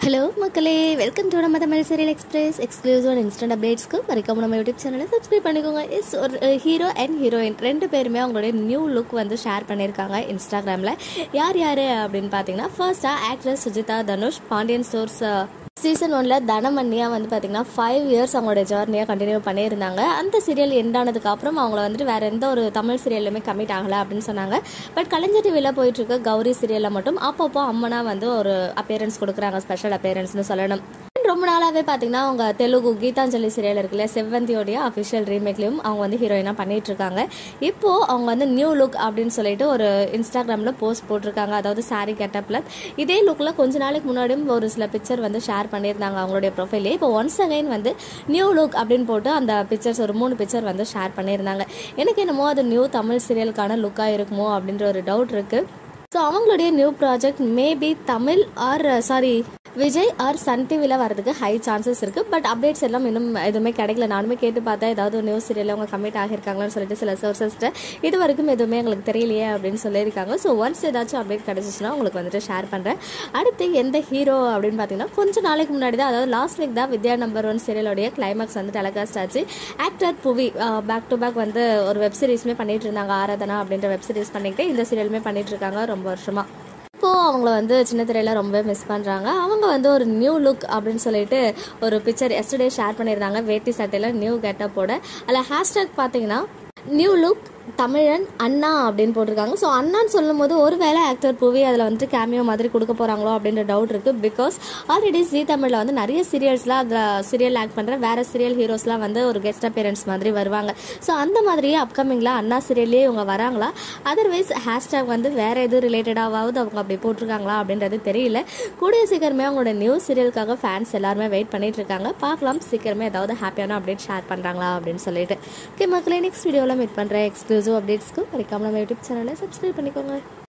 hello மக்களே welcome to நம்ம Tamil serial express exclusive and instant அப்டேட்ஸ்க்கு மறக்காம நம்ம யூடியூப் சேனலை சப்ஸ்கிரைப் பண்ணிக்கோங்க இஸ் ஒரு ஹீரோ அண்ட் ஹீரோயின் ரெண்டு பேருமே அவங்களுடைய நியூ லுக் வந்து ஷேர் பண்ணியிருக்காங்க இன்ஸ்டாகிராமில் யார் யார் அப்படின்னு பார்த்தீங்கன்னா ஃபர்ஸ்ட்டாக actress Sujitha Dhanush Pandian stores season ஒன்ல தனமன்னியா வந்து பார்த்தீங்கன்னா ஃபைவ் இயர்ஸ் அவங்களோட ஜேர்னியாக கண்டினியூ பண்ணியிருந்தாங்க அந்த சீரியல் எண்ட் ஆனதுக்கு அப்புறம் அவங்கள வந்துட்டு வேற எந்த ஒரு தமிழ் சீரியல்லுமே கமிட் ஆகலை அப்படின்னு சொன்னாங்க பட் கலைஞர் டிவியில் போயிட்டு இருக்க கௌரி சீரியலில் மட்டும் அப்பப்போ அம்மனா வந்து ஒரு அப்பியரன்ஸ் கொடுக்குறாங்க ஸ்பெஷல் அப்பியரன்ஸ்னு சொல்லணும் ரொம்ப நாளாகவே பார்த்தீங்கன்னா அவங்க தெலுங்கு கீதாஞ்சலி சீரியல் இருக்குல்ல செவ்வந்தியோடைய அஃபிஷியல் ரீமேக்லையும் அவங்க வந்து ஹீரோயினாக பண்ணிட்டு இருக்காங்க இப்போ அவங்க வந்து நியூ லுக் அப்படின்னு சொல்லிட்டு ஒரு இன்ஸ்டாகிராமில் போஸ்ட் போட்டிருக்காங்க அதாவது சாரி கெட்டப்பில் இதே லுக்கில் கொஞ்ச நாளைக்கு முன்னாடியும் ஒரு சில பிக்சர் வந்து ஷேர் பண்ணியிருந்தாங்க அவங்களுடைய ப்ரொஃபைலே இப்போ ஒன்ஸ் அகைன் வந்து நியூ லுக் அப்படின்னு போட்டு அந்த பிக்சர்ஸ் ஒரு மூணு பிக்சர் வந்து ஷேர் பண்ணியிருந்தாங்க எனக்கு என்னமோ அது நியூ தமிழ் சீரியலுக்கான லுக்காக இருக்குமோ அப்படின்ற ஒரு டவுட் இருக்குது ஸோ அவங்களுடைய new project maybe Tamil or sorry Vijay or Sun டிவியில் வரதுக்கு ஹை சான்சஸ் இருக்குது பட் அப்டேட்ஸ் எல்லாம் இன்னும் எதுவுமே கிடைக்கல நானுமே கேட்டு பார்த்தேன் ஏதாவது ஒரு நியூஸ் சீரியல் அவங்க கமிட் ஆகியிருக்காங்கன்னு சொல்லிட்டு சில சோர்சஸ்ட்டு இது வரைக்கும் எதுவுமே எங்களுக்கு தெரியலையே அப்படின்னு சொல்லியிருக்காங்க ஸோ ஒன்ஸ் ஏதாச்சும் அப்டேட் கிடச்சிச்சுன்னா உங்களுக்கு வந்துட்டு ஷேர் பண்ணுறேன் அடுத்து எந்த ஹீரோ அப்படின்னு பார்த்தீங்கன்னா கொஞ்சம் நாளைக்கு முன்னாடி தான் அதாவது லாஸ்ட் வீக் தான் வித்யா நம்பர் ஒன் சீரியலோடைய கிளைமாக்ஸ் வந்து டெலகாஸ்ட் ஆச்சு actor Puvi back to back வந்து ஒரு வெப் சீரிஸ்மே பண்ணிட்டு இருந்தாங்க ஆராதனா அப்படின்ற வெப் சீரிஸ் பண்ணிட்டு இந்த சீரியலுமே பண்ணிட்டு இருக்காங்க ரொம்ப வருஷமா இப்போது அவங்கள வந்து சின்ன திரையில் ரொம்ப மிஸ் பண்ணுறாங்க அவங்க வந்து ஒரு நியூ லுக் அப்படின்னு சொல்லிட்டு ஒரு பிக்சர் எஸ்டர்டே ஷேர் பண்ணியிருந்தாங்க வேட்டி சட்டையில் நியூ கெட்டப்போட அதில் ஹேஷ்டேக் பார்த்தீங்கன்னா நியூ லுக் தமிழன் அண்ணா அப்படின்னு போட்டிருக்காங்க ஸோ அண்ணான்னு சொல்லும் போது ஒருவேளை ஆக்டர் புவி அதில் வந்துட்டு கேமியோ மாதிரி கொடுக்க போகிறாங்களோ அப்படின்ற டவுட் இருக்குது பிகாஸ் ஆல்ரெடி ஜி தமிழில் வந்து நிறைய சீரியல்ஸ்லாம் அதில் சீரியல் ஆக்ட் பண்ணுற வேறு சீரியல் ஹீரோஸ்லாம் வந்து ஒரு கெஸ்ட் அப்பியரன்ஸ் மாதிரி வருவாங்க ஸோ அந்த மாதிரியே அப்கமிங்கில் அண்ணா சீரியல்லே இவங்க வராங்களா அதர்வைஸ் ஹேஷ்டேக் வந்து வேறு எது ரிலேட்டடாவது அவங்க அப்படி போட்டிருக்காங்களா அப்படின்றது தெரியல கூடிய சீக்கிரமே அவங்களோட நியூ சீரியலுக்காக ஃபேன்ஸ் எல்லாருமே வெயிட் பண்ணிட்டு இருக்காங்க பார்க்கலாம் சீக்கிரமே ஏதாவது ஹாப்பியான அப்டேட் ஷேர் பண்ணுறாங்களா அப்படின்னு சொல்லிட்டு ஓகே மக்களே நெக்ஸ்ட் வீடியோவில் மீட் பண்ணுறேன் எக்ஸ்க்ளூசிவ் அப்டேட்ஸ்க்கு மறக்காம நம்ம யூடியூப் சேனலை சப்ஸ்கிரைப் பண்ணிக்கோங்க